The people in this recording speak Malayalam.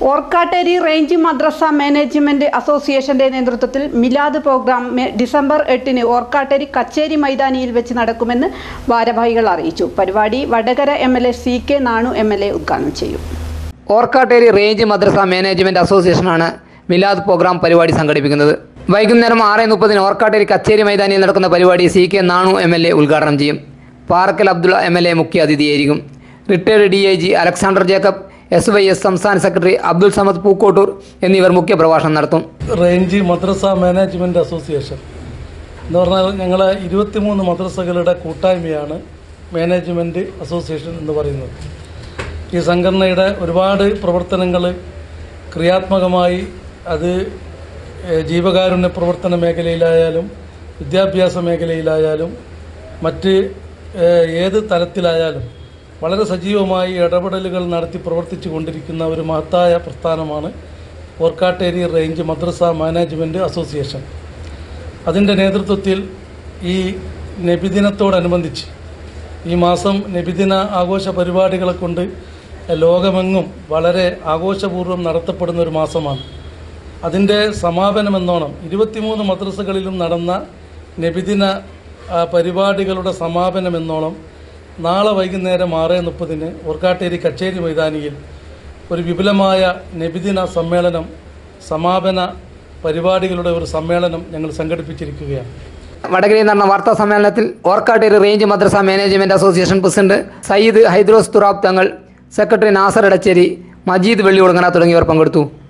ഓർക്കാട്ടേരി റേഞ്ച് മദ്രസ മാനേജ്മെന്റ് അസോസിയേഷന്റെ നേതൃത്വത്തിൽ മിലാദ് പ്രോഗ്രാം മെ- ഡിസംബർ എട്ടിന് ഓർക്കാട്ടേരി കച്ചേരി മൈതാനിയിൽ വെച്ച് നടക്കുമെന്ന് ഭാരവാഹികൾ അറിയിച്ചു പരിപാടി Vadakara M L A C K Nanu M L A ഉദ്ഘാടനം ചെയ്യും ഓർക്കാട്ടേരി റേഞ്ച് മദ്രസ മാനേജ്മെൻറ്റ് അസോസിയേഷനാണ് മിലാദ് പ്രോഗ്രാം പരിപാടി സംഘടിപ്പിക്കുന്നത് വൈകുന്നേരം ആറ് മുപ്പതിന് ഓർക്കാട്ടേരി കച്ചേരി മൈതാനിയിൽ നടക്കുന്ന പരിപാടി C K Nanu M L A ഉദ്ഘാടനം ചെയ്യും Parakkal Abdulla M L A മുഖ്യ അതിഥിയായിരിക്കും retired D I G Alexander Jacob S Y S സംസ്ഥാന സെക്രട്ടറി അബ്ദുൾ സമദ് പൂക്കോട്ടൂർ എന്നിവർ മുഖ്യ പ്രഭാഷണം നടത്തും റേഞ്ച് മദ്രസ മാനേജ്മെൻറ്റ് അസോസിയേഷൻ എന്ന് പറഞ്ഞാൽ ഞങ്ങളെ ഇരുപത്തിമൂന്ന് മദ്രസകളുടെ കൂട്ടായ്മയാണ് മാനേജ്മെൻറ്റ് അസോസിയേഷൻ എന്ന് പറയുന്നത് ഈ സംഘടനയുടെ ഒരുപാട് പ്രവർത്തനങ്ങൾ ക്രിയാത്മകമായി അത് ഏഹ്, ജീവകാരുണ്യ പ്രവർത്തന മേഖലയിലായാലും വിദ്യാഭ്യാസ മേഖലയിലായാലും മറ്റ് ഏഹ്, ഏത് തലത്തിലായാലും വളരെ സജീവമായി ഇടപെടലുകൾ നടത്തി പ്രവർത്തിച്ചു കൊണ്ടിരിക്കുന്ന ഒരു മഹത്തായ പ്രസ്ഥാനമാണ് ഓർക്കാട്ടേരി റേഞ്ച് മദ്രസ മാനേജ്മെൻറ്റ് അസോസിയേഷൻ അതിൻ്റെ നേതൃത്വത്തിൽ ഈ നബിദിനത്തോടനുബന്ധിച്ച് ഈ മാസം നബിദിന ആഘോഷ പരിപാടികളെ കൊണ്ട് ലോകമെങ്ങും വളരെ ആഘോഷപൂർവ്വം നടത്തപ്പെടുന്ന ഒരു മാസമാണ് അതിൻ്റെ സമാപനമെന്നോണം ഇരുപത്തിമൂന്ന് മദ്രസകളിലും നടന്ന നബിദിന ആ, പരിപാടികളുടെ സമാപനമെന്നോണം നാളെ വൈകുന്നേരം ആറ് മുപ്പതിന് ഓർക്കാട്ടേരി കച്ചേരി മൈതാനിയിൽ ഒരു വിപുലമായ നബിദിന സമ്മേളനം സമാപന പരിപാടികളുടെ ഒരു സമ്മേളനം ഞങ്ങൾ സംഘടിപ്പിച്ചിരിക്കുകയാണ് വടകരയിൽ നടന്ന വാർത്താ സമ്മേളനത്തിൽ ഓർക്കാട്ടേരി റേഞ്ച് മദ്രസ management association president Sayyid Hydros Thurab Thangal secretary Nasar Edacheri Majeed Velliyudangana തുടങ്ങിയവർ പങ്കെടുത്തു